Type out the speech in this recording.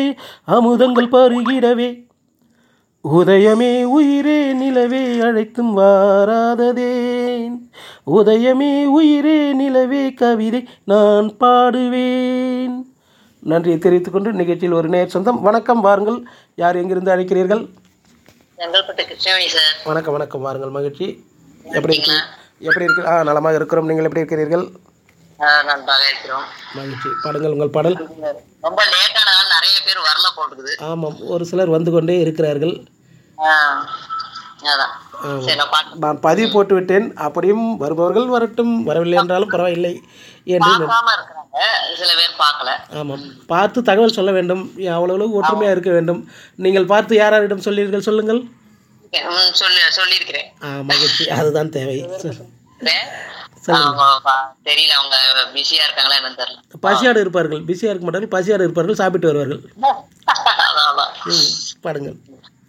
அமுதங்கள் பருகிடவே உதயமே உயிரே நிலவே அழைத்தும் வாராததேன் உதயமே உயிரே நிலவே கவிதை நான் பாடுவேன் நன்றியை தெரிவித்துக் கொண்டு நிகழ்ச்சியில் ஒரு நேர் சொந்தம் வணக்கம் வாருங்கள் யார் எங்கிருந்து அழைக்கிறீர்கள் செங்கல்பட்டு கிருஷ்ணவேணி சார் வணக்கம் வணக்கம் வாருங்கள் மகிழ்ச்சி எப்படி இருக்கு எப்படி இருக்கு ஆ நலமாக இருக்கிறோம் நீங்கள் எப்படி இருக்கிறீர்கள் ஆ, நன்றாக இருக்கிறோம் மகிழ்ச்சி பாடுங்கள் உங்கள் பாடல் ரொம்ப லேட்டானதால நிறைய பேர் வரல போட்டுக்குது ஆமாம் ஒரு சிலர் வந்து கொண்டே இருக்கிறார்கள் ஆ, அதான் சரி நான் பாட்டு நான் பதிவு போட்டு விட்டேன் அப்படியும் வருபவர்கள் வரட்டும் வரவில்லை என்றாலும் பரவாயில்லை என்று நினை- பார்க்காம இருக்கிறாங்க சில பேர் பார்க்கல ஆமாம் பார்த்து தகவல் சொல்ல வேண்டும் அவ்வளவு ஒற்றுமையாக இருக்க வேண்டும் நீங்கள் பார்த்து யார் யாரிடம் சொல்லீர்கள் சொல்லுங்கள் ம், சொல்லி சொல்லியிருக்கிறேன் ஆ மகிழ்ச்சி அதுதான் தேவை சொல். அவங்க பா- தெரியல அவங்க பிஸியா இருக்காங்களா என்னன்னு தெரியல பசியாடு இருப்பார்கள் பிஸியாக இருக்க மாட்டார்கள் பசியாடு இருப்பார்கள் சாப்பிட்டு வருவார்கள் அதான் அதான் ம், பாடுங்கள்